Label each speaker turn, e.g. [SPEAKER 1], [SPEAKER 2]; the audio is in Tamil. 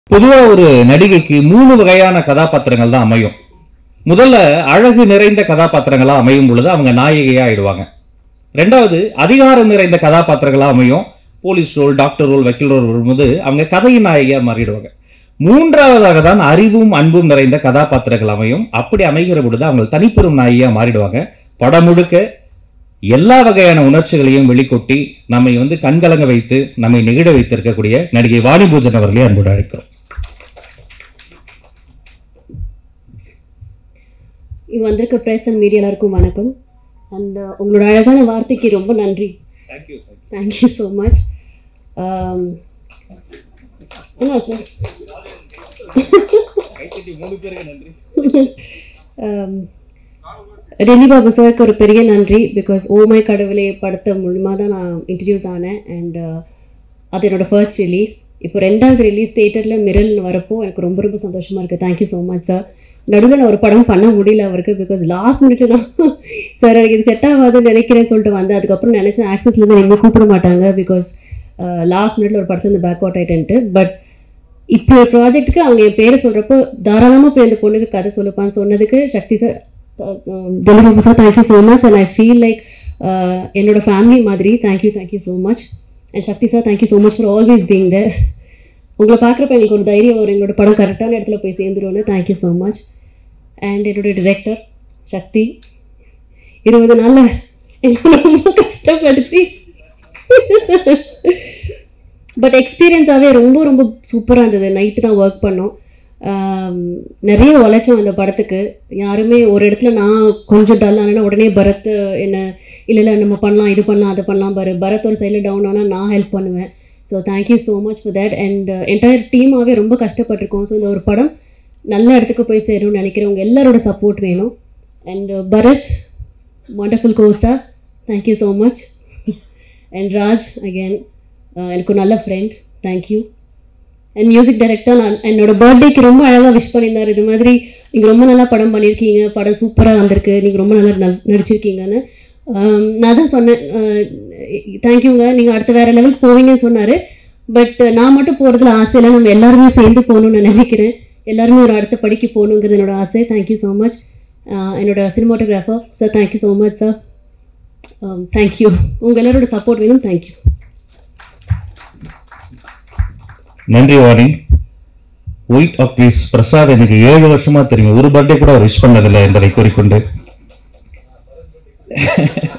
[SPEAKER 1] பொதுவா ஒரு நடிகைக்கு மூணு வகையான கதாபாத்திரங்கள் தான் அமையும் முதல்ல அழகு நிறைந்த கதாபாத்திரங்களா அமையும் பொழுது அவங்க நாயகியா ஆயிடுவாங்க ரெண்டாவது அதிகாரம் நிறைந்த கதாபாத்திரங்களா அமையும் போலீஸ் ரோல் டாக்டர் ரோல் வக்கீல் ரோல் வரும்போது அவங்க கதையின் நாயகியா மாறிடுவாங்க மூன்றாவதாக தான் அறிவும் அன்பும் நிறைந்த கதாபாத்திரங்கள் அமையும் அப்படி அமைகிற பொழுது அவங்க தனிப்பெரும் நாயகியா மாறிடுவாங்க படம் முழுக்க எல்லா வகையான உணர்ச்சிகளையும் வெளிக்கொட்டி நம்மை வந்து கண்கலங்க வைத்து நம்மை நெகிழ வைத்திருக்கக்கூடிய நடிகை வாணி பூஜன் அவர்களே அன்போடு அழைக்கிறோம்
[SPEAKER 2] இங்கே வந்திருக்க ப்ரெஸ் அண்ட் மீடியா எல்லாருக்கும் வணக்கம் அண்ட் உங்களோட அழகான வார்த்தைக்கு ரொம்ப நன்றி தேங்க்யூ ஸோ மச் என்ன சார் டெல்லி பாபு சாருக்கு ஒரு பெரிய நன்றி பிகாஸ் ஓமை கடவுளே படத்தை மூலிமா தான் நான் இன்ட்ரடியூஸ் ஆனேன் அண்ட் அது என்னோட ஃபர்ஸ்ட் ரிலீஸ் இப்போ ரெண்டாவது ரிலீஸ் தேட்டரில் மிரல்னு வரப்போ எனக்கு ரொம்ப ரொம்ப சந்தோஷமாக இருக்குது தேங்க்யூ ஸோ மச் சார் நடுவில் நான் ஒரு படம் பண்ண முடியல அவருக்கு பிகாஸ் லாஸ்ட் மினிட்ல தான் சார் எனக்கு இது செட் ஆகாதுன்னு நினைக்கிறேன்னு சொல்லிட்டு வந்தேன் அதுக்கப்புறம் நினச்சேன் ஆக்சஸ்லேருந்து எங்கேயும் கூப்பிட மாட்டாங்க பிகாஸ் லாஸ்ட் மினிட்ல ஒரு படத்தில் இந்த பேக் அவுட் ஆகிட்டேன்ட்டு பட் இப்போ ஒரு ப்ராஜெக்ட்டுக்கு அவங்க என் பேரை சொல்கிறப்போ தாராளமாக போய் அந்த பொண்ணுக்கு கதை சொல்லுப்பான்னு சொன்னதுக்கு Shakti sir delivery sir thank you so much and I feel like என்னோட ஃபேமிலி மாதிரி thank you thank you so much and Shakti sir thank you so much for always being there உங்களை பார்க்குறப்ப எங்களுக்கு ஒரு தைரியம் வரும் எங்களோட படம் கரெக்டான இடத்துல போய் சேர்ந்துருவோன்னு தேங்க்யூ ஸோ மச் அண்ட் என்னோட டிரெக்டர் சக்தி இருபது நாளில் எங்களை ரொம்ப கஷ்டப்படுத்தி பட் எக்ஸ்பீரியன்ஸாகவே ரொம்ப ரொம்ப சூப்பராக இருந்தது நைட்டு தான் ஒர்க் பண்ணோம் ஆம், நிறைய உழைச்சோம் அந்த படத்துக்கு யாருமே ஒரு இடத்துல நான் கொஞ்சம் டல் ஆனால் உடனே பரத் என்ன இல்லை இல்லை நம்ம பண்ணலாம் இது பண்ணலாம் அதை பண்ணலாம் பாரு பரத் ஒரு சைடில் டவுன் ஆனால் நான் ஹெல்ப் பண்ணுவேன் so thank you so much for that and entire டீமாகவே ரொம்ப கஷ்டப்பட்டிருக்கோம் ஸோ இந்த ஒரு படம் நல்ல இடத்துக்கு போய் சேரும்னு நினைக்கிறேன் உங்கள் எல்லாரோட சப்போர்ட் வேணும் அண்ட் பரத் வண்டர்ஃபுல் கோஸ்டா thank you so much and Raj again எனக்கு ஒரு நல்ல friend thank you and music director நான் என்னோட பர்த்டேக்கு ரொம்ப அழகாக விஷ் பண்ணியிருந்தார் இது மாதிரி நீங்கள் ரொம்ப நல்லா படம் பண்ணியிருக்கீங்க படம் சூப்பராக வந்திருக்கு நீங்கள் ரொம்ப நல்லா நல் நடிச்சிருக்கீங்கன்னு ஆம், நான் தான் சொன்னேன் தேங்க்யூங்க நீங்கள் அடுத்த வேறு லெவலுக்கு போவீங்கன்னு சொன்னார் பட் நான் மட்டும் போகிறதுல ஆசை இல்லை நம்ம எல்லாருமே சேர்ந்து போகணும்னு நான் நினைக்கிறேன் எல்லாருமே ஒரு அடுத்த படிக்கு போகணுங்கிறது என்னோட ஆசை தேங்க்யூ ஸோ மச் என்னோட cinematographer sir thank you so much sir thank you உங்கள் எல்லாரோட சப்போர்ட் வேணும் தேங்க்யூ
[SPEAKER 1] நன்றி வாணி ஒயிட் ஆக்டிஸ் பிரசாத் எனக்கு ஏழு வருஷமா தெரியும் ஒரு பர்த்டே கூட அவர் விஷ் பண்ணதில்லை என்பதை கூறிக்கொண்டு